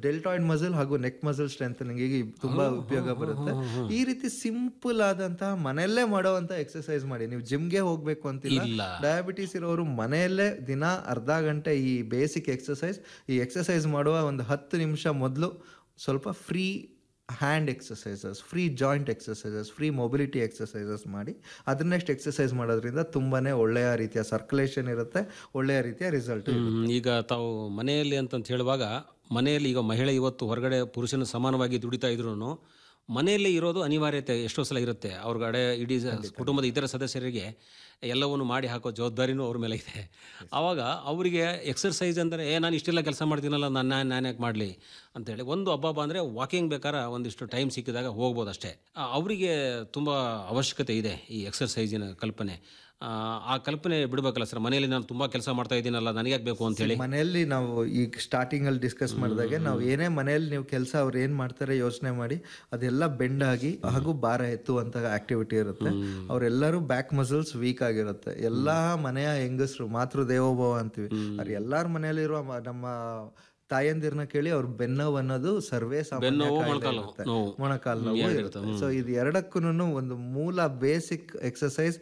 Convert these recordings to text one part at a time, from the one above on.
Deltoid muscle ಹಾಗೂ neck muscle strengthening ತುಂಬಾ ಉಪಯೋಗ ಬರುತ್ತೆ ಈ ರೀತಿ ಸಿಂಪಲ್ ಆದಂತಹ ಮನೆಯಲ್ಲೇ ಮಾಡುವಂತ ಎಕ್ಸರ್ಸೈಸ್ ಮಾಡಿ ನೀವು ಜಿಮ್ಗೆ ಹೋಗ್ಬೇಕು ಅಂತಿಲ್ಲ ಇಲ್ಲ. ಡಯಾಬಿಟಿಸ್ ಇರೋರು ಮನೆಯಲ್ಲೇ ದಿನ ಅರ್ಧ ಗಂಟೆ ಈ ಬೇಸಿಕ್ ಎಕ್ಸರ್ಸೈಸ್ ಈ ಎಕ್ಸರ್ಸೈಸ್ ಮಾಡುವ ಒಂದು ಹತ್ತು ನಿಮಿಷ ಮೊದಲು ಸ್ವಲ್ಪ free hand exercises free joint exercises free mobility exercises ಮಾಡಿ ಅದ್ರ ನೆಕ್ಸ್ಟ್ ಎಕ್ಸಸೈಸ್ ಮಾಡೋದ್ರಿಂದ ತುಂಬಾನೇ ಒಳ್ಳೆಯ ರೀತಿಯ ಸರ್ಕ್ಯುಲೇಷನ್ ಇರುತ್ತೆ ಒಳ್ಳೆಯ ರೀತಿಯ ರಿಸಲ್ಟ್ ಹ್ಮ್, ಈಗ ತಾವು ಮನೆಯಲ್ಲಿ ಅಂತಂತ ಹೇಳುವಾಗ ಮನೆಯಲ್ಲಿ ಈಗ ಮಹಿಳೆ ಇವತ್ತು ಹೊರಗಡೆ ಪುರುಷನ ಸಮಾನವಾಗಿ ದುಡಿತಾ ಇದ್ರು ಮನೆಯಲ್ಲೇ ಇರೋದು ಅನಿವಾರ್ಯತೆ ಎಷ್ಟೋ ಸಲ ಇರುತ್ತೆ ಅವ್ರಗಡೆ ಇಡೀ ಸ- ಕುಟುಂಬದ ಇತರ ಸದಸ್ಯರಿಗೆ ಎಲ್ಲವನ್ನು ಮಾಡಿ ಹಾಕೋ ಜವಾಬ್ದಾರಿನೂ ಅವ್ರ ಮೇಲೆ ಇದೆ ಆವಾಗ ಅವರಿಗೆ ಎಕ್ಸರ್ಸೈಸ್ ಅಂದರೆ ಏ ನಾನು ಇಷ್ಟೆಲ್ಲ ಕೆಲಸ ಮಾಡ್ತೀನಲ್ಲ ನಾನು ನಾನು ನಾನು ಯಾಕೆ ಮಾಡಲಿ ಅಂತೇಳಿ ಒಂದು ಹಬ್ಬ ಅಂದರೆ ವಾಕಿಂಗ್ ಬೇಕಾದ್ರೆ ಒಂದಿಷ್ಟು ಟೈಮ್ ಸಿಕ್ಕಿದಾಗ ಹೋಗ್ಬೋದು ಅಷ್ಟೇ ಆ, ಅವರಿಗೆ ತುಂಬ ಅವಶ್ಯಕತೆ ಇದೆ ಈ ಎಕ್ಸರ್ಸೈಸಿನ ಕಲ್ಪನೆ ಆ, ಆ ಕಲ್ಪನೆ ಬಿಡಬೇಕಲ್ಲ ಸರ್ ಮನೆಯಲ್ಲಿ ನಾನು ತುಂಬ ಕೆಲಸ ಮಾಡ್ತಾ ಇದ್ದೀನಲ್ಲ ನನಗೆ ಯಾಕೆ ಬೇಕು ಅಂತೇಳಿ ಮನೆಯಲ್ಲಿ ನಾವು ಈಗ ಸ್ಟಾರ್ಟಿಂಗ್ ಅಲ್ಲಿ ಡಿಸ್ಕಸ್ ಮಾಡಿದಾಗೆ ನಾವು ಏನೇ ಮನೆಯಲ್ಲಿ ನೀವು ಕೆಲಸ ಅವ್ರು ಏನ್ ಮಾಡ್ತಾರೆ ಯೋಚನೆ ಮಾಡಿ ಅದೆಲ್ಲ ಬೆಂಡ್ ಆಗಿ ಹಾಗೂ ಭಾರ ಎತ್ತುವಂತ ಆಕ್ಟಿವಿಟಿ ಇರುತ್ತೆ ಅವರೆಲ್ಲರೂ ಬ್ಯಾಕ್ ಮಸಲ್ಸ್ ವೀಕ್ ಆಗಿರುತ್ತೆ ಎಲ್ಲಾ ಮನೆಯ ಹೆಂಗಸರು ಮಾತೃ ದೇವೋಭವ ಅಂತೀವಿ ಅವ್ರು ಎಲ್ಲಾರ ಮನೆಯಲ್ಲಿರುವ ಮ- ನಮ್ಮ ತಾಯಂದಿರ್ನ ಕೇಳಿ ಅವ್ರ ಬೆನ್ನೋವು ಅನ್ನೋದು ಸರ್ವೇ ಸಾಮಾನ್ಯ ಬೆನ್ನೋವು, ಕಾಯಿಲೆ ಮೊಣಕಾಲು ಇರುತ್ತೆ. ನೋವು. ಮೊಣಕಾಲು ನೋವು ಇರುತ್ತೆ ಸೊ ಇದು ಎರಡಕ್ಕೂ ಒಂದು ಮೂಲ basic exercise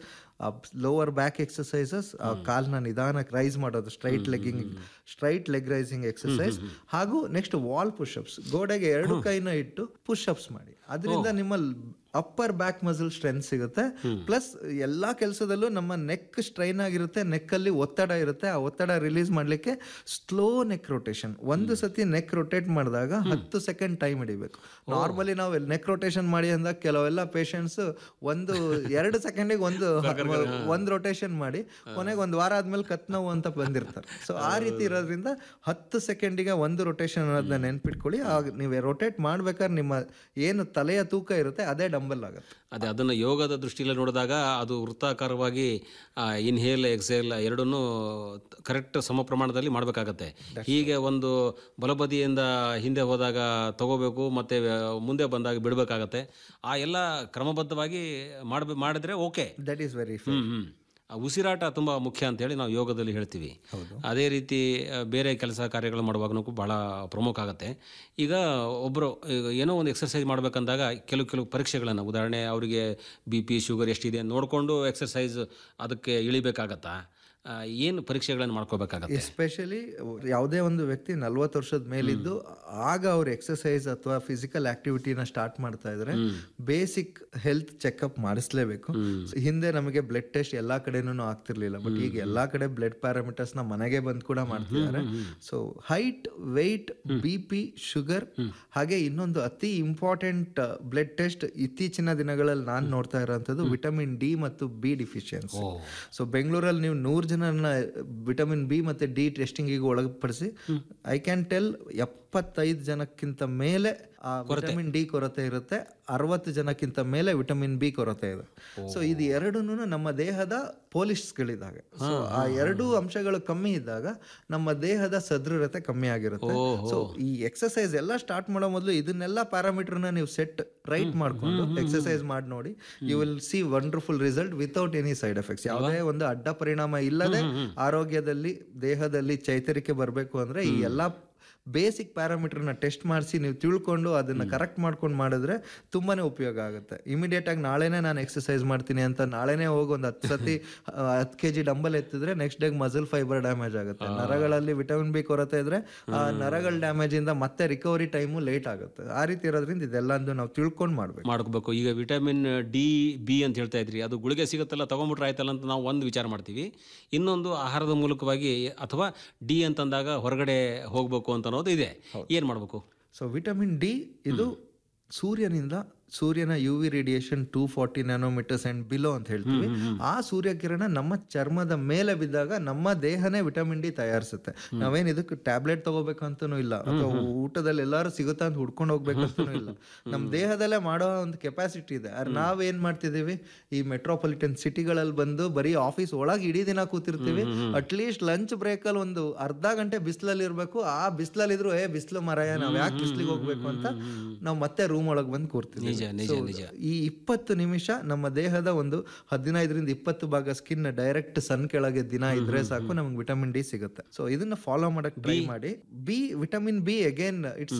lower back exercises ಕಾಲ್ನ ನಿಧಾನಕ್ಕೆ ರೈಸ್ ಮಾಡೋದು straight legging straight leg raising exercise ಹಾಗೂ ನೆಕ್ಸ್ಟ್ ವಾಲ್ ಪುಷಪ್ಸ್ ಗೋಡೆಗೆ ಎರಡು ಕೈನ ಇಟ್ಟು ಪುಷಪ್ಸ್ ಮಾಡಿ ಅದರಿಂದ ನಿಮ್ಮ ಅಪ್ಪರ್ ಬ್ಯಾಕ್ ಮಸಲ್ ಸ್ಟ್ರೆಂತ್ ಸಿಗುತ್ತೆ ಪ್ಲಸ್ ಎಲ್ಲಾ ಕೆಲಸದಲ್ಲೂ ನಮ್ಮ ನೆಕ್ ಸ್ಟ್ರೈನ್ ಆಗಿರುತ್ತೆ ನೆಕ್ ಅಲ್ಲಿ ಒತ್ತಡ ಇರುತ್ತೆ ಆ ಒತ್ತಡ ರಿಲೀಸ್ ಮಾಡ್ಲಿಕ್ಕೆ ಸ್ಲೋ ನೆಕ್ ರೊಟೇಷನ್ ಒಂದು ಸತಿ ನೆಕ್ ರೊಟೇಟ್ ಮಾಡಿದಾಗ ಹತ್ತು ಸೆಕೆಂಡ್ ಟೈಮ್ ಹಿಡಿಬೇಕು ನಾರ್ಮಲಿ ನಾವು ನೆಕ್ ರೊಟೇಷನ್ ಮಾಡಿ ಅಂದಾಗ ಕೆಲವೆಲ್ಲ ಪೇಷಂಟ್ಸ್ ಒಂದು ಎರಡು ಸೆಕೆಂಡಿಗೆ ಒಂದು ಒಂದು ರೊಟೇಷನ್ ಮಾಡಿ ಕೊನೆಗೆ ಒಂದು ವಾರ ಆದ್ಮೇಲೆ ಕತ್ ನೋವು ಅಂತ ಬಂದಿರ್ತಾರೆ ಸೊ ಆ ರೀತಿ ಇರೋದ್ರಿಂದ ಹತ್ತು ಸೆಕೆಂಡಿಗೆ ಒಂದು ರೊಟೇಷನ್ ಅನ್ನೋದನ್ನ ನೆನ್ಪಿಟ್ಕೊಳ್ಳಿ ಆಗ ನೀವು ರೊಟೇಟ್ ಮಾಡ್ಬೇಕಾದ್ರೆ ನಿಮ್ಮ ಏನು ತಲೆಯ ತೂಕ ಇರುತ್ತೆ ಅದೇ ಡಂಬಲ್ ಆಗುತ್ತೆ ಅದೇ ಅದನ್ನು ಯೋಗದ ದೃಷ್ಟಿಯಲ್ಲಿ ನೋಡಿದಾಗ ಅದು ವೃತ್ತಾಕಾರವಾಗಿ ಇನ್ಹೇಲ್ ಎಕ್ಸೇಲ್ ಎರಡನ್ನೂ ಕರೆಕ್ಟ್ ಸಮ ಪ್ರಮಾಣದಲ್ಲಿ ಮಾಡಬೇಕಾಗತ್ತೆ ಹೀಗೆ ಒಂದು ಬಲಬದಿಯಿಂದ ಹಿಂದೆ ಹೋದಾಗ ತಗೋಬೇಕು ಮತ್ತು ಮುಂದೆ ಬಂದಾಗ ಬಿಡಬೇಕಾಗತ್ತೆ ಆ ಎಲ್ಲ ಕ್ರಮಬದ್ಧವಾಗಿ ಮಾಡಬೇ ಮಾಡಿದ್ರೆ okay that is very hmm hmm. ಆ ಉಸಿರಾಟ ತುಂಬ ಮುಖ್ಯ ಅಂತೇಳಿ ನಾವು ಯೋಗದಲ್ಲಿ ಹೇಳ್ತೀವಿ ಅದೇ ರೀತಿ ಆ, ಬೇರೆ ಕೆಲಸ ಕಾರ್ಯಗಳು ಮಾಡುವಾಗನೂ ಬಹಳ ಪ್ರಮುಖ ಆಗುತ್ತೆ ಈಗ ಒಬ್ಬರು ಏನೋ ಒಂದು ಎಕ್ಸರ್ಸೈಸ್ ಮಾಡಬೇಕಂದಾಗ ಕೆಲವು ಕೆಲವು ಪರೀಕ್ಷೆಗಳನ್ನು ಉದಾಹರಣೆ ಅವರಿಗೆ ಬಿ ಪಿ ಶುಗರ್ ಎಷ್ಟಿದೆ ನೋಡಿಕೊಂಡು ಎಕ್ಸರ್ಸೈಸ್ ಅದಕ್ಕೆ ಇಳಿಬೇಕಾಗತ್ತಾ ಆ, ಏನು ಪರೀಕ್ಷೆಗಳನ್ನು ಮಾಡ್ಕೋಬೇಕಾಗತ್ತೆ ಎಸ್ಪೆಷಲಿ ಯಾವುದೇ ಒಂದು ವ್ಯಕ್ತಿ ನಲ್ವತ್ತು ವರ್ಷದ ಮೇಲಿದ್ದು ಆಗ ಅವ್ರು ಎಕ್ಸಸೈಸ್ ಅಥವಾ ಫಿಸಿಕಲ್ ಆಕ್ಟಿವಿಟಿನ ಸ್ಟಾರ್ಟ್ ಮಾಡ್ತಾ ಇದ್ರೆ ಬೇಸಿಕ್ ಹೆಲ್ತ್ ಚೆಕ್ಅಪ್ ಮಾಡಿಸ್ಲೇಬೇಕು ಹಿಂದೆ ನಮಗೆ ಬ್ಲಡ್ ಟೆಸ್ಟ್ ಎಲ್ಲಾ ಕಡೆನೂ ಆಗ್ತಿರ್ಲಿಲ್ಲ ಬಟ್ ಈಗ ಎಲ್ಲಾ ಕಡೆ ಬ್ಲಡ್ ಪ್ಯಾರಾಮೀಟರ್ಸ್ ನ ಮನೆಗೆ ಬಂದು ಕೂಡ ಮಾಡ್ತಿದ್ದಾರೆ so height weight B P sugar ಹಾಗೆ ಇನ್ನೊಂದು ಅತಿ ಇಂಪಾರ್ಟೆಂಟ್ ಬ್ಲಡ್ ಟೆಸ್ಟ್ ಇತ್ತೀಚಿನ ದಿನಗಳಲ್ಲಿ ನಾನು ನೋಡ್ತಾ ಇರೋಂಥದ್ದು ವಿಟಮಿನ್ ಡಿ ಮತ್ತು ಬಿ ಡಿಫಿಷಿಯನ್ಸಿ ಸೊ ಬೆಂಗಳೂರಲ್ಲಿ ನೀವು ನೂರು ಜನರನ್ನ ವಿಟಮಿನ್ ಬಿ ಮತ್ತೆ ಡಿ ಟೆಸ್ಟಿಂಗಿಗೆ ಒಳಪಡಿಸಿ ಐ ಕ್ಯಾನ್ ಟೆಲ್ ಎಪ್ಪತ್ತೈದು ಜನಕ್ಕಿಂತ ಮೇಲೆ ಆ ವಿಟಮಿನ್ ಡಿ ಕೊರತೆ ಇರುತ್ತೆ ಅರವತ್ತು ಜನಕ್ಕಿಂತ ಮೇಲೆ ವಿಟಮಿನ್ ಬಿ ಕೊರತೆ ಇದೆ ಸೊ ಇದು ಎರಡೂ ನಮ್ಮ ದೇಹದ ಪೋಲಿಸ್ಗಳಿದಾಗ ಸೊ ಆ ಎರಡೂ ಅಂಶಗಳು ಕಮ್ಮಿ ಇದ್ದಾಗ ನಮ್ಮ ದೇಹದ ಸದೃಢತೆ ಕಮ್ಮಿ ಆಗಿರುತ್ತೆ ಸೊ ಈ ಎಕ್ಸಸೈಸ್ ಎಲ್ಲ ಸ್ಟಾರ್ಟ್ ಮಾಡೋ ಮೊದಲು ಇದನ್ನೆಲ್ಲ ಪ್ಯಾರಾಮೀಟರ್ನ ನೀವು ಸೆಟ್ ರೈಟ್ ಮಾಡ್ಕೊಂಡು ಎಕ್ಸಸೈಸ್ ಮಾಡಿ ನೋಡಿ you will see wonderful result without any side effects ಯಾವುದೇ ಒಂದು ಅಡ್ಡ ಪರಿಣಾಮ ಇಲ್ಲದೆ ಆರೋಗ್ಯದಲ್ಲಿ ದೇಹದಲ್ಲಿ ಚೈತರಿಕೆ ಬರಬೇಕು ಅಂದ್ರೆ ಈ ಎಲ್ಲಾ ಬೇಸಿಕ್ ಪ್ಯಾರಾಮೀಟರ್ನ ಟೆಸ್ಟ್ ಮಾಡಿಸಿ ನೀವು ತಿಳ್ಕೊಂಡು ಅದನ್ನ ಕರೆಕ್ಟ್ ಮಾಡ್ಕೊಂಡು ಮಾಡಿದ್ರೆ ತುಂಬಾನೇ ಉಪಯೋಗ ಆಗುತ್ತೆ ಇಮಿಡಿಯೇಟ್ ಆಗಿ ನಾಳೆನೇ ನಾನು ಎಕ್ಸಸೈಸ್ ಮಾಡ್ತೀನಿ ಅಂತ ನಾಳೆನೇ ಹೋಗಿ ಒಂದು ಹತ್ತು ಸತಿ ಹತ್ತು ಕೆ ಜಿ ಡಂಬಲ್ ಎತ್ತಿದ್ರೆ ನೆಕ್ಸ್ಟ್ ಡೇಗೆ ಮಸಲ್ ಫೈಬರ್ ಡ್ಯಾಮೇಜ್ ಆಗುತ್ತೆ ನರಗಳಲ್ಲಿ ವಿಟಮಿನ್ ಬಿ ಕೊರತೆ ಇದ್ರೆ ಆ ನರಗಳ ಡ್ಯಾಮೇಜ್ ಇಂದ ಮತ್ತೆ ರಿಕವರಿ ಟೈಮು ಲೇಟ್ ಆಗುತ್ತೆ ಆ ರೀತಿ ಇರೋದ್ರಿಂದ ಇದೆಲ್ಲಂದು ನಾವು ತಿಳ್ಕೊಂಡು ಮಾಡ್ಬೇಕು ಮಾಡ್ಕೋಬೇಕು ಈಗ ವಿಟಮಿನ್ ಡಿ ಬಿ ಅಂತ ಹೇಳ್ತಾ ಇದ್ರಿ ಅದು ಗುಳಿಗೆ ಸಿಗುತ್ತಲ್ಲ ತಗೊಂಬಿಟ್ರೆ ಆಯ್ತಲ್ಲ ಅಂತ ನಾವು ಒಂದು ವಿಚಾರ ಮಾಡ್ತೀವಿ ಇನ್ನೊಂದು ಆಹಾರದ ಮೂಲಕವಾಗಿ ಅಥವಾ ಡಿ ಅಂತಂದಾಗ ಹೊರಗಡೆ ಹೋಗ್ಬೇಕು ಅಂತ ಅನ್ನೋದು ಇದೆ ಏನು ಮಾಡಬೇಕು ಸೊ ವಿಟಮಿನ್ ಡಿ ಇದು ಸೂರ್ಯನಿಂದ ಸೂರ್ಯನ U V radiation two forty nanometres and below ಅಂತ ಹೇಳ್ತೀವಿ ಆ ಸೂರ್ಯಕಿರಣ ನಮ್ಮ ಚರ್ಮದ ಮೇಲೆ ಬಿದ್ದಾಗ ನಮ್ಮ ದೇಹನೇ ವಿಟಮಿನ್ ಡಿ ತಯಾರಿಸುತ್ತೆ ನಾವೇನ್ ಇದಕ್ಕೆ ಟ್ಯಾಬ್ಲೆಟ್ ತಗೋಬೇಕಂತನೂ ಇಲ್ಲ ಅಥವಾ ಊಟದಲ್ಲಿ ಎಲ್ಲಾರು ಸಿಗುತ್ತಾ ಅಂತ ಹುಡ್ಕೊಂಡು ಹೋಗ್ಬೇಕಂತನೂ ಇಲ್ಲ ನಮ್ಮ ದೇಹದಲ್ಲೇ ಮಾಡೋ ಒಂದು ಕೆಪಾಸಿಟಿ ಇದೆ ಆದ್ರೆ ನಾವೇನ್ ಮಾಡ್ತಿದೀವಿ ಈ ಮೆಟ್ರೋಪಾಲಿಟನ್ ಸಿಟಿಗಳಲ್ಲಿ ಬಂದು ಬರೀ ಆಫೀಸ್ ಒಳಗೆ ಇಡೀ ದಿನ ಕೂತಿರ್ತೀವಿ ಅಟ್ಲೀಸ್ಟ್ ಲಂಚ್ ಬ್ರೇಕ್ ಅಲ್ಲಿ ಒಂದು ಅರ್ಧ ಗಂಟೆ ಬಿಸಿಲಲ್ಲಿ ಇರ್ಬೇಕು ಆ ಬಿಸಿಲಲ್ಲಿ ಇದ್ರು ಏ ಬಿಸಿಲು ಮರಯ ನಾವ್ ಯಾಕೆ ಬಿಸಿಲಿಗೆ ಹೋಗ್ಬೇಕು ಅಂತ ನಾವು ಮತ್ತೆ ರೂಮ್ ಒಳಗೆ ಬಂದು ಕೂರ್ತೀವಿ ನಿಜ ನಿಜ So, ನಿಜ ಈ ಇಪ್ಪತ್ತು ನಿಮಿಷ ನಮ್ಮ ದೇಹದ ಒಂದು ಹದಿನೈದರಿಂದ ಇಪ್ಪತ್ತು ಭಾಗ ಸ್ಕಿನ್ ಡೈರೆಕ್ಟ್ ಸನ್ ಕೆಳಗೆ ದಿನ ಇದ್ರೆ ಸಾಕು ನಮ್ಗೆ ವಿಟಮಿನ್ ಡಿ ಸಿಗುತ್ತೆ ಸೊ ಇದನ್ನ ಫಾಲೋ ಮಾಡಕ್ ಟ್ರೈ ಮಾಡಿ B vitamin B again it's